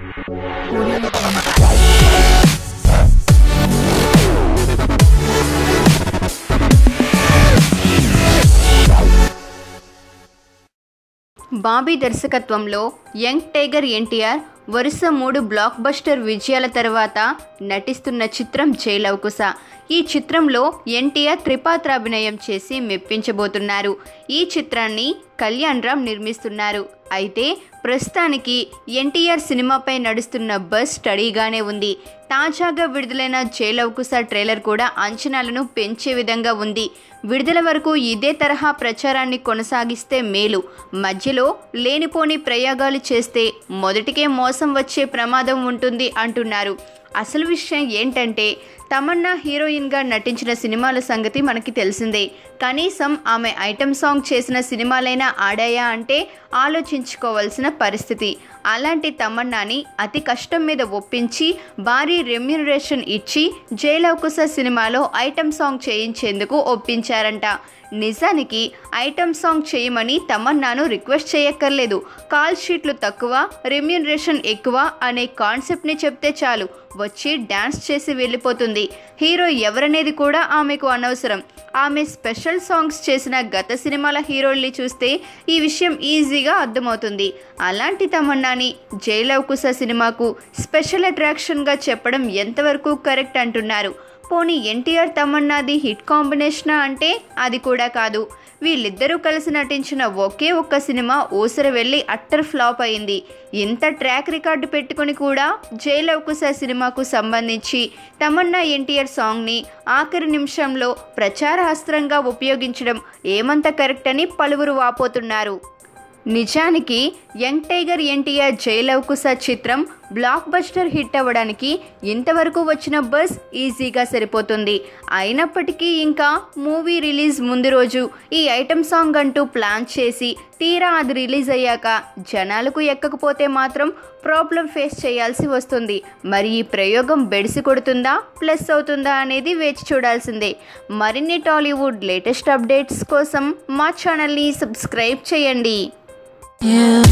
బాబీ దర్శకత్వంలో young tiger NTR వరుస మూడు బ్లాక్ బస్టర్ విజయాల తర్వాత నటిస్తున్న చిత్రం జైలవకుశ ఈ చిత్రంలో ఎన్టీఆర్ త్రిపాత్రాభినయం చేసి మెప్పించబోతున్నారు ఈ చిత్రాన్ని కళ్యాణ్ రామ్ నిర్మిస్తున్నారు అయితే ప్రస్తుతానికి ఎన్టీఆర్ సినిమాపై నడుస్తున్న బస్ స్టడీగానే ఉంది తాజాగా విడుదలైన జైలవకుశ ట్రైలర్ కూడా అంచనాలను పెంచే విధంగా ఉంది విడుదల వరకు ఇదే తరహా ప్రచారాన్ని కొనసాగిస్తే మేలు మధ్యలో లేనిపోని ప్రయోగాలు చేస్తే మొదటికే మోసం వచ్చే ప్రమాదం ఉంటుంది అంటున్నారు అసలు విషయం ఏంటంటే తమన్నా హీరోయిన్గా నటించిన సినిమాల సంగతి మనకి తెలిసిందే కనీసం ఆమె ఐటమ్ సాంగ్ చేసిన సినిమాలైనా ఆడాయా అంటే ఆలోచించుకోవాల్సిన పరిస్థితి అలాంటి తమన్నాని అతి కష్టం మీద ఒప్పించి భారీ రెమ్యునరేషన్ ఇచ్చి జైలవకుశ సినిమాలో ఐటమ్ సాంగ్ చేయించేందుకు ఒప్పించారంట నిజానికి ఐటమ్ సాంగ్ చేయమని తమన్నాను రిక్వెస్ట్ చేయక్కర్లేదు కాల్ షీట్లు తక్కువ రెమ్యునరేషన్ ఎక్కువ అనే కాన్సెప్ట్ని చెప్తే చాలు వచ్చి డ్యాన్స్ చేసి వెళ్ళిపోతుంది హీరో ఎవరనేది కూడా ఆమెకు అనవసరం ఆమె స్పెషల్ సాంగ్స్ చేసిన గత సినిమాల హీరోల్ని చూస్తే ఈ విషయం ఈజీగా అర్థమవుతుంది అలాంటి తమన్నాని జైలవకుశ సినిమాకు స్పెషల్ అట్రాక్షన్గా చెప్పడం ఎంతవరకు కరెక్ట్ అంటున్నారు పోనీ ఎన్టీఆర్ తమన్నాది హిట్ కాంబినేషనా అంటే అది కూడా కాదు వీళ్ళిద్దరూ కలిసి నటించిన ఒకే ఒక్క సినిమా ఊసర వెళ్ళి అట్టర్ ఫ్లాప్ అయింది ఇంత ట్రాక్ రికార్డు పెట్టుకుని కూడా జైలవకుశ సినిమాకు సంబంధించి తమన్నా ఎన్టీఆర్ సాంగ్ని ఆఖరి నిమిషంలో ప్రచారాస్త్రంగా ఉపయోగించడం ఏమంత కరెక్ట్ అని పలువురు వాపోతున్నారు నిజానికి యంగ్ టైగర్ ఎన్టీఆర్ జైలవకుశ చిత్రం బ్లాక్ బస్టర్ హిట్ అవ్వడానికి ఇంతవరకు వచ్చిన బస్ ఈజీగా సరిపోతుంది అయినప్పటికీ ఇంకా మూవీ రిలీజ్ ముందు రోజు ఈ ఐటమ్ సాంగ్ అంటూ ప్లాన్ చేసి తీరా అది రిలీజ్ అయ్యాక జనాలకు ఎక్కకపోతే మాత్రం ప్రాబ్లం ఫేస్ చేయాల్సి వస్తుంది మరి ఈ ప్రయోగం బెడిసి కొడుతుందా ప్లస్ అవుతుందా అనేది వేచి చూడాల్సిందే మరిన్ని టాలీవుడ్ లేటెస్ట్ అప్డేట్స్ కోసం మా ఛానల్ని సబ్స్క్రైబ్ చేయండి You